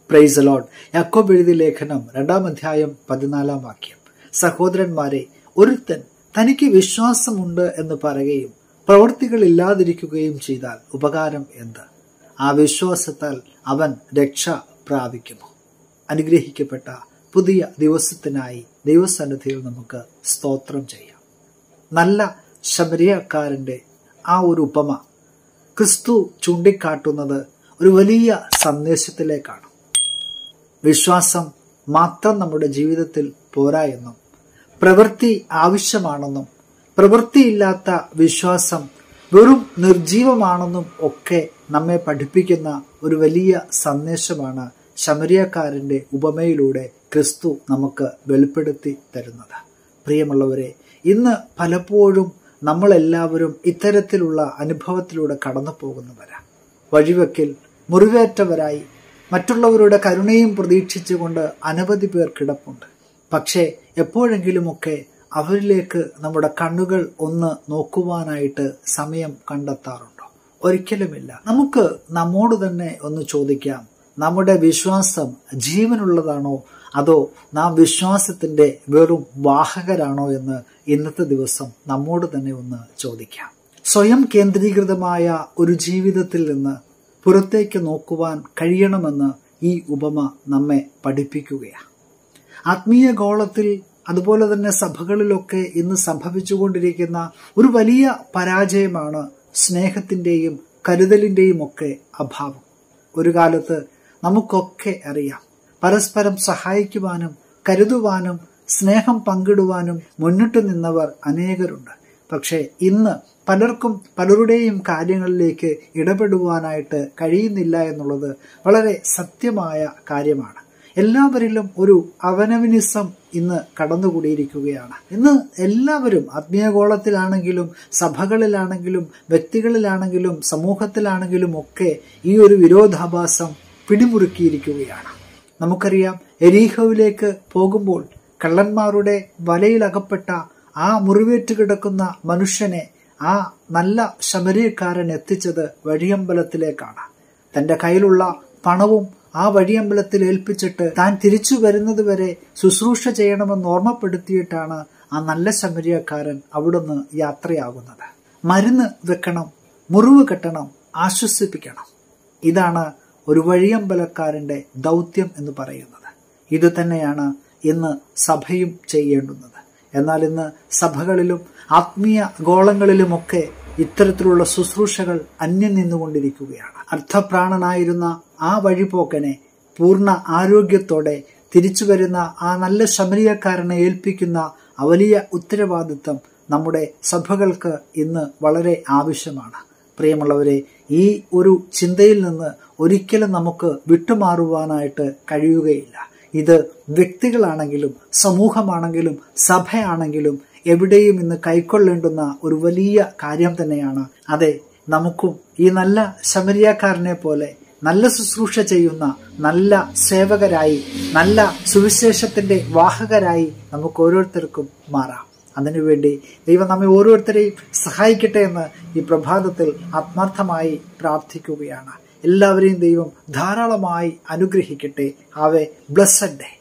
price load യാക്കോബ് എഴുതിയ ലേഖനം രണ്ടാം അധ്യായം പതിനാലാം വാക്യം സഹോദരന്മാരെ ഒരുത്തൻ തനിക്ക് വിശ്വാസമുണ്ട് എന്ന് പറയുകയും പ്രവൃത്തികൾ ഇല്ലാതിരിക്കുകയും ചെയ്താൽ ഉപകാരം എന്ത് ആ വിശ്വാസത്താൽ അവൻ രക്ഷ പ്രാപിക്കുമോ അനുഗ്രഹിക്കപ്പെട്ട പുതിയ ദിവസത്തിനായി ദൈവസന്നിധിയിൽ നമുക്ക് സ്തോത്രം ചെയ്യാം നല്ല ശബരിയക്കാരന്റെ ആ ഒരു ഉപമ ക്രിസ്തു ചൂണ്ടിക്കാട്ടുന്നത് ഒരു വലിയ സന്ദേശത്തിലേക്കാണ് വിശ്വാസം മാത്രം നമ്മുടെ ജീവിതത്തിൽ പോരാ എന്നും പ്രവൃത്തി ആവശ്യമാണെന്നും പ്രവൃത്തിയില്ലാത്ത വിശ്വാസം വെറും നിർജീവമാണെന്നും ഒക്കെ നമ്മെ പഠിപ്പിക്കുന്ന ഒരു വലിയ സന്ദേശമാണ് ശമരിയക്കാരന്റെ ഉപമയിലൂടെ ക്രിസ്തു നമുക്ക് വെളിപ്പെടുത്തി തരുന്നത് പ്രിയമുള്ളവരെ ഇന്ന് പലപ്പോഴും നമ്മളെല്ലാവരും ഇത്തരത്തിലുള്ള അനുഭവത്തിലൂടെ കടന്നു പോകുന്നവരാ വഴിവെക്കിൽ മുറിവേറ്റവരായി മറ്റുള്ളവരുടെ കരുണയും പ്രതീക്ഷിച്ചുകൊണ്ട് അനവധി പേർ കിടപ്പുണ്ട് പക്ഷേ എപ്പോഴെങ്കിലുമൊക്കെ അവരിലേക്ക് നമ്മുടെ കണ്ണുകൾ ഒന്ന് നോക്കുവാനായിട്ട് സമയം കണ്ടെത്താറുണ്ടോ ഒരിക്കലുമില്ല നമുക്ക് നമ്മോട് തന്നെ ഒന്ന് ചോദിക്കാം നമ്മുടെ വിശ്വാസം ജീവനുള്ളതാണോ അതോ നാം വിശ്വാസത്തിന്റെ വെറും വാഹകരാണോ എന്ന് ഇന്നത്തെ ദിവസം നമ്മോട് തന്നെ ഒന്ന് ചോദിക്കാം സ്വയം കേന്ദ്രീകൃതമായ ഒരു ജീവിതത്തിൽ നിന്ന് പുറത്തേക്ക് നോക്കുവാൻ കഴിയണമെന്ന് ഈ ഉപമ നമ്മെ പഠിപ്പിക്കുകയാണ് ആത്മീയ ഗോളത്തിൽ അതുപോലെ തന്നെ സഭകളിലൊക്കെ ഇന്ന് സംഭവിച്ചുകൊണ്ടിരിക്കുന്ന ഒരു വലിയ പരാജയമാണ് സ്നേഹത്തിന്റെയും കരുതലിന്റെയും ഒക്കെ അഭാവം ഒരു കാലത്ത് നമുക്കൊക്കെ അറിയാം പരസ്പരം സഹായിക്കുവാനും കരുതുവാനും സ്നേഹം പങ്കിടുവാനും മുന്നിട്ട് നിന്നവർ അനേകരുണ്ട് പക്ഷേ ഇന്ന് പലർക്കും പലരുടെയും കാര്യങ്ങളിലേക്ക് ഇടപെടുവാനായിട്ട് കഴിയുന്നില്ല എന്നുള്ളത് വളരെ സത്യമായ കാര്യമാണ് എല്ലാവരിലും ഒരു അവനവിനിസം ഇന്ന് കടന്നുകൂടിയിരിക്കുകയാണ് ഇന്ന് എല്ലാവരും ആത്മീയഗോളത്തിലാണെങ്കിലും സഭകളിലാണെങ്കിലും വ്യക്തികളിലാണെങ്കിലും സമൂഹത്തിലാണെങ്കിലും ഒക്കെ ഈ ഒരു വിരോധാഭാസം പിടിമുറുക്കിയിരിക്കുകയാണ് നമുക്കറിയാം എരീഹോവിലേക്ക് പോകുമ്പോൾ കള്ളന്മാരുടെ വലയിലകപ്പെട്ട ആ മുറിവേറ്റ് കിടക്കുന്ന മനുഷ്യനെ ആ നല്ല ശമരിയക്കാരൻ എത്തിച്ചത് വഴിയമ്പലത്തിലേക്കാണ് തന്റെ കയ്യിലുള്ള പണവും ആ വഴിയമ്പലത്തിൽ ഏൽപ്പിച്ചിട്ട് താൻ തിരിച്ചു വരുന്നത് വരെ ശുശ്രൂഷ ചെയ്യണമെന്ന് ഓർമ്മപ്പെടുത്തിയിട്ടാണ് ആ നല്ല ശമരിയക്കാരൻ അവിടുന്ന് യാത്രയാകുന്നത് മരുന്ന് വെക്കണം മുറിവ് കെട്ടണം ആശ്വസിപ്പിക്കണം ഇതാണ് ഒരു വഴിയമ്പലക്കാരന്റെ ദൗത്യം എന്ന് പറയുന്നത് ഇത് തന്നെയാണ് ഇന്ന് സഭയും ചെയ്യേണ്ടുന്നത് എന്നാൽ ഇന്ന് സഭകളിലും ആത്മീയ ഗോളങ്ങളിലുമൊക്കെ ഇത്തരത്തിലുള്ള ശുശ്രൂഷകൾ അന്യം നിന്നുകൊണ്ടിരിക്കുകയാണ് അർത്ഥപ്രാണനായിരുന്ന ആ വഴിപോക്കനെ പൂർണ്ണ ആരോഗ്യത്തോടെ തിരിച്ചു വരുന്ന ആ നല്ല ശമരിയക്കാരനെ ഏൽപ്പിക്കുന്ന ആ വലിയ ഉത്തരവാദിത്വം നമ്മുടെ സഭകൾക്ക് ഇന്ന് വളരെ ആവശ്യമാണ് പ്രിയമുള്ളവരെ ഈ ഒരു ചിന്തയിൽ നിന്ന് ഒരിക്കലും നമുക്ക് വിട്ടുമാറുവാനായിട്ട് കഴിയുകയില്ല ഇത് വ്യക്തികളാണെങ്കിലും സമൂഹമാണെങ്കിലും സഭയാണെങ്കിലും എവിടെയും ഇന്ന് കൈക്കൊള്ളേണ്ടുന്ന ഒരു വലിയ കാര്യം തന്നെയാണ് അതെ നമുക്കും ഈ നല്ല ശമരിയാക്കാരനെ പോലെ നല്ല ശുശ്രൂഷ ചെയ്യുന്ന നല്ല സേവകരായി നല്ല സുവിശേഷത്തിന്റെ വാഹകരായി നമുക്ക് ഓരോരുത്തർക്കും മാറാം അതിനുവേണ്ടി ദൈവം നമ്മെ ഓരോരുത്തരെയും സഹായിക്കട്ടെ എന്ന് ഈ പ്രഭാതത്തിൽ ആത്മാർത്ഥമായി പ്രാർത്ഥിക്കുകയാണ് എല്ലാവരെയും ദൈവം ധാരാളമായി അനുഗ്രഹിക്കട്ടെ ഹാവ് എ ബ്ലസ്സഡ് ഡേ